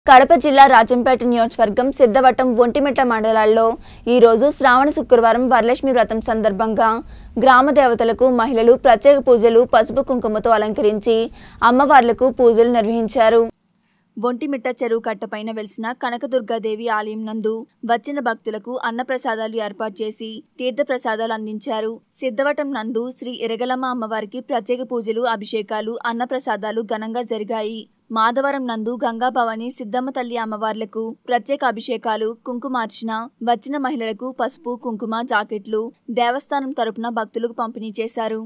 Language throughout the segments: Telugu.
కడప జిల్లా రాజంపేట నియోజకవర్గం సిద్ధవటం ఒంటిమిట్ట మండలాల్లో ఈరోజు శ్రావణ శుక్రవారం వరలక్ష్మి వ్రతం సందర్భంగా గ్రామ దేవతలకు మహిళలు ప్రత్యేక పూజలు పసుపు కుంకుమతో అలంకరించి అమ్మవార్లకు పూజలు నిర్వహించారు ఒంటిమిట్ట చెరువు కట్టపైన వెలిసిన కనకదుర్గాదేవి ఆలయం నందు వచ్చిన భక్తులకు అన్నప్రసాదాలు ఏర్పాటు చేసి తీర్థప్రసాదాలు అందించారు సిద్ధవటం నందు శ్రీ ఎరగలమ్మ అమ్మవారికి ప్రత్యేక పూజలు అభిషేకాలు అన్నప్రసాదాలు ఘనంగా జరిగాయి మాధవరం నందు గంగాభవాని సిద్ధమ్మ తల్లి అమ్మవార్లకు ప్రత్యేక అభిషేకాలు కుంకుమార్చన వచ్చిన మహిళలకు పసుపు కుంకుమ జాకెట్లు దేవస్థానం తరపున భక్తులకు పంపిణీ చేశారు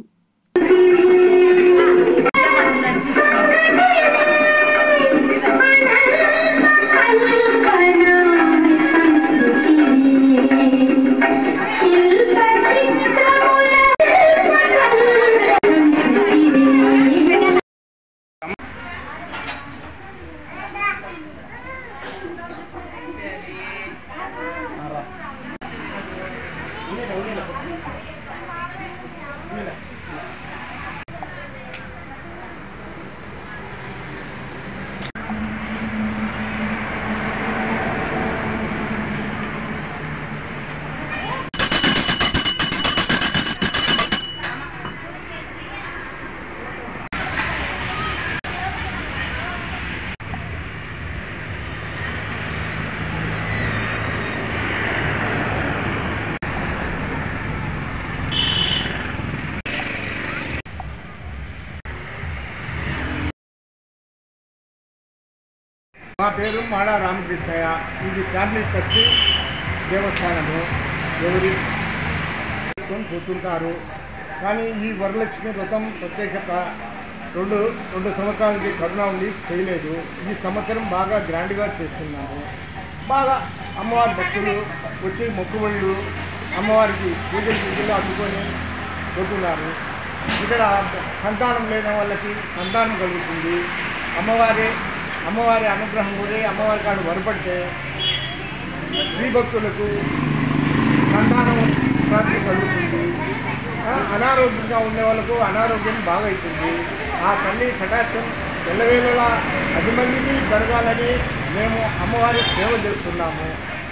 మా పేరు మాడా రామకృష్ణయ్య ఇది ఫ్యామిలీ ట్రస్ట్ దేవస్థానము ఎవరి చేసుకొని పోతుంటారు కానీ ఈ వరలక్ష్మి వ్రతం ప్రత్యేకత రెండు రెండు సంవత్సరాల నుంచి కరోనా ఉంది చేయలేదు ఈ సంవత్సరం బాగా గ్రాండ్గా చేస్తున్నాము బాగా అమ్మవారి భక్తులు వచ్చి మొక్కుబళ్ళు అమ్మవారికి పూజలు పూజలు అందుకొని పోతున్నారు ఇక్కడ సంతానం లేని వాళ్ళకి సంతానం కలుగుతుంది అమ్మవారి అమ్మవారి అనుగ్రహం కూడా అమ్మవారి కాడు వరపడితే స్త్రీ భక్తులకు సంతానం ప్రాప్తి కలుగుతుంది ఆ, అనారోగ్యంగా ఉండే వాళ్ళకు అనారోగ్యం బాగా అవుతుంది ఆ తల్లి కటాక్షం ఎల్లవేళలా పది మందికి జరగాలని మేము అమ్మవారి సేవ చేస్తున్నాము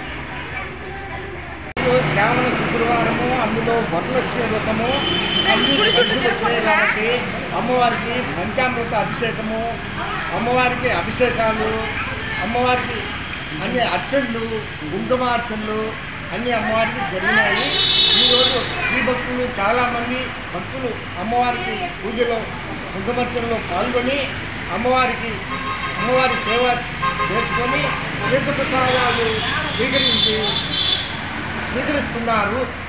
ఈరోజు శ్రావణ శుక్రవారము అందులో వరలక్ష్మి వ్రతము అన్ని కలిసి వచ్చినాయి కాబట్టి అమ్మవారికి పంచామృత అభిషేకము అమ్మవారికి అభిషేకాలు అమ్మవారికి అన్ని అర్చనలు కుంకుమార్చనలు అన్ని అమ్మవారికి జరిగినాయి ఈరోజు శ్రీ భక్తులు చాలామంది భక్తులు అమ్మవారికి పూజలో కుంకుమార్చనలో పాల్గొని అమ్మవారికి అమ్మవారి సేవ చేసుకొని తీర్థ ప్రసాదాలు స్వీకరించి స్వీకరిస్తున్నారు